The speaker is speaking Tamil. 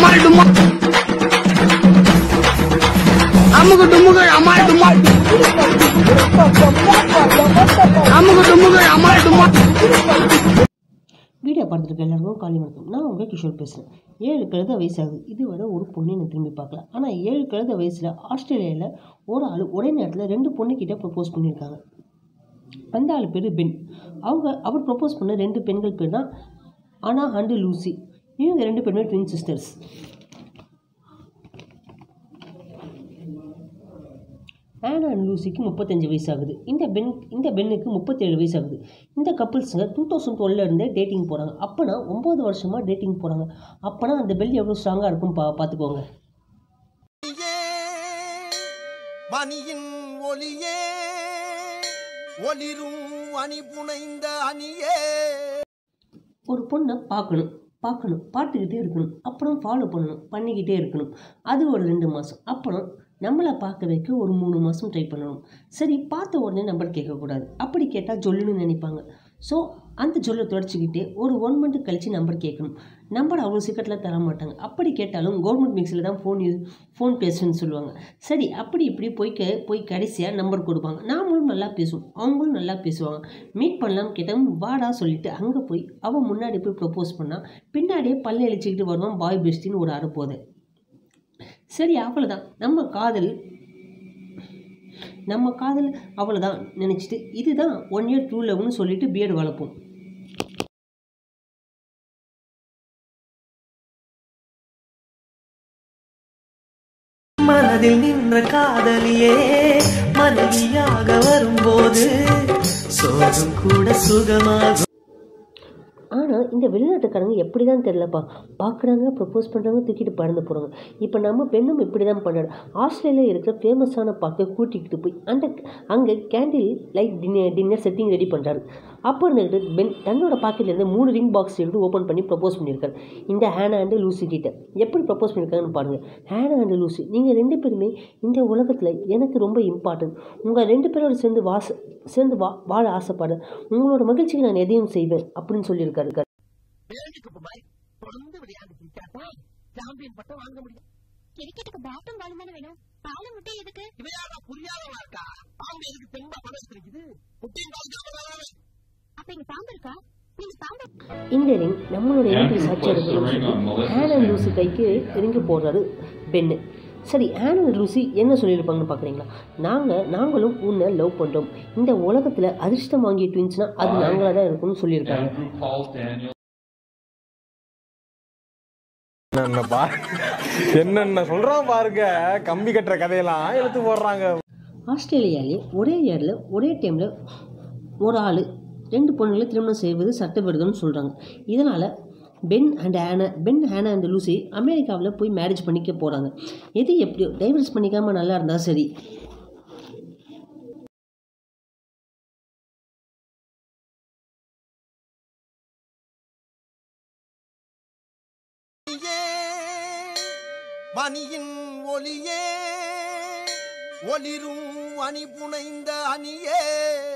அமால் டுமால் அமுகு டுமுகு அமால் டுமால் அமுகு டுமுகு அமால் டுமால் வீடியோ பார்த்துருக்க எல்லாருக்கும் காலி வணக்கம் நான் உங்கள் கிஷோர் பேசுகிறேன் ஏழு கழுத வயசாகுது இதுவரை ஒரு பொண்ணு நான் திரும்பி பார்க்கல ஆனால் ஏழு கழுத வயசில் ஆஸ்திரேலியாவில் ஒரு ஆள் ஒரே நேரத்தில் ரெண்டு பொண்ணுக்கிட்ட ப்ரப்போஸ் பண்ணியிருக்காங்க அந்த ஆள் பேர் பென் அவங்க அவர் ப்ரப்போஸ் பண்ண ரெண்டு பெண்கள் பேர் தான் அனா அண்டு லூசி இவங்க ரெண்டு பேருமே ட்வின் சிஸ்டர்ஸ் ஆனா அண்ட் லூசிக்கு முப்பத்தஞ்சு வயசாகுது இந்த பென் இந்த பெண்ணுக்கு முப்பத்தேழு வயசாகுது இந்த கப்புள்ஸுங்க டூ தௌசண்ட் டுவெல்ல இருந்தே டேட்டிங் போகிறாங்க அப்போனா ஒம்பது வருஷமாக டேட்டிங் போகிறாங்க அப்போனா அந்த பெல் எவ்வளோ ஸ்ட்ராங்காக இருக்கும் பா பார்த்துக்கோங்க மணியின் ஒளியே ஒளிரும் அணி புனைந்த அணியே ஒரு பொண்ணை பார்க்கணும் பார்க்கணும் பார்த்துக்கிட்டே இருக்கணும் அப்புறம் ஃபாலோ பண்ணணும் பண்ணிக்கிட்டே இருக்கணும் அது ஒரு ரெண்டு மாதம் அப்புறம் நம்மளை பார்க்க வைக்க ஒரு மூணு மாதம் ட்ரை பண்ணணும் சரி பார்த்த உடனே நம்பர் கேட்கக்கூடாது அப்படி கேட்டால் ஜொல்லுன்னு நினைப்பாங்க ஸோ அந்த ஜொல்லை தொடச்சிக்கிட்டே ஒரு ஒன் மந்த் கழித்து நம்பர் கேட்கணும் நம்பர் அவ்வளோ சீக்கிரத்தில் தர மாட்டாங்க அப்படி கேட்டாலும் கவர்மெண்ட் மிக்ஸில் தான் ஃபோன் யூஸ் ஃபோன் பேசுன்னு சொல்லுவாங்க சரி அப்படி இப்படி போய் க போய் கடைசியாக நம்பர் கொடுப்பாங்க நாமளும் நல்லா பேசுவோம் அவங்களும் நல்லா பேசுவாங்க மீட் பண்ணலாம் கேட்டால் வாடா சொல்லிட்டு அங்கே போய் அவன் முன்னாடி போய் ப்ரப்போஸ் பண்ணால் பின்னாடியே பல்ல இழிச்சிக்கிட்டு வருவான் பாய் பெஸ்டின்னு ஒரு அறுப்போதை சரி அவ்வளோதான் நம்ம காதல் நம்ம காதல் அவ்வளோதான் நினச்சிட்டு இதுதான் ஒன் இயர் டூ லெவன்னு சொல்லிட்டு பிஎட் வளர்ப்போம் மனதில் நின்ற காதலியே மனைவியாக வரும்போது சோகம் கூட சுகமாகும் ஆனால் இந்த வெளிநாட்டுக்காரங்க எப்படி தான் தெரிலப்பா பார்க்குறாங்க ப்ரப்போஸ் பண்ணுறாங்க தூக்கிட்டு பறந்து போகிறாங்க இப்போ நம்ம பெண்ணும் இப்படி தான் பண்ணுறாங்க ஆஸ்திரேலியாவில் இருக்கிற ஃபேமஸான பார்க்கை கூட்டிகிட்டு போய் அந்த அங்கே candle light dinner dinner setting ready பண்ணுறாரு அப்போ இருந்துக்கிட்டு பென் தன்னோட பாக்கெட்லேருந்து மூணு ரிங் பாக்ஸ் எடுத்து ஓப்பன் பண்ணி ப்ரப்போஸ் பண்ணியிருக்காரு இந்த ஹேனா அண்டு லூசி கிட்ட எப்படி ப்ரப்போஸ் பண்ணியிருக்காங்கன்னு பாருங்கள் ஹேனா அண்டு லூசி நீங்கள் ரெண்டு பேருமே இந்த உலகத்தில் எனக்கு ரொம்ப இம்பார்ட்டன்ட் உங்கள் ரெண்டு பேரோட சேர்ந்து வாச சேர்ந்து வா வாழ ஆசைப்படுறேன் உங்களோட மகிழ்ச்சிக்கு நான் எதையும் செய்வேன் அப்படின்னு சொல்லியிருக்காரு கிரிக்கெட்டுக்கு பேட்டும் பாலும் தானே வேணும் பாலும் முட்டை எதுக்கு அப்ப இங்க பாம்பு இருக்கா நீங்க பாம்பு இந்த ரிங் நம்மளோட இணைப்பில் சாட்சியாக இருக்கணும் ஹேன் அண்ட் லூசி கைக்கு ரிங்கு போடுறாரு பென்னு சரி ஹேன் அண்ட் லூசி என்ன சொல்லியிருப்பாங்கன்னு பார்க்குறீங்களா நாங்கள் நாங்களும் உன்னை லவ் பண்ணுறோம் இந்த உலகத்தில் அதிர்ஷ்டம் வாங்கிய ட்வின்ஸ்னால் அது நாங்களாக தான் இருக்கும்னு சொல்லியிருக்காங்க Andrew Paul Daniel. என்னென்ன பா என்னென்ன சொல்றான் பாருங்க கம்பி கட்டுற கதையெல்லாம் எடுத்து போடுறாங்க ஆஸ்திரேலியாலே ஒரே இயரில் ஒரே டைமில் ஒரு ஆள் ரெண்டு பொண்ணுகளை திருமணம் செய்வது சட்டவிரோதம்னு சொல்கிறாங்க இதனால் Ben and Hannah Ben Hannah and Lucy அமெரிக்காவில் போய் மேரேஜ் பண்ணிக்க போகிறாங்க எது எப்படியோ டைவர்ஸ் பண்ணிக்காமல் நல்லா இருந்தால் சரி ஒளியே, மணியின் ஒளியே ஒளிரும் அணி புனைந்த அணியே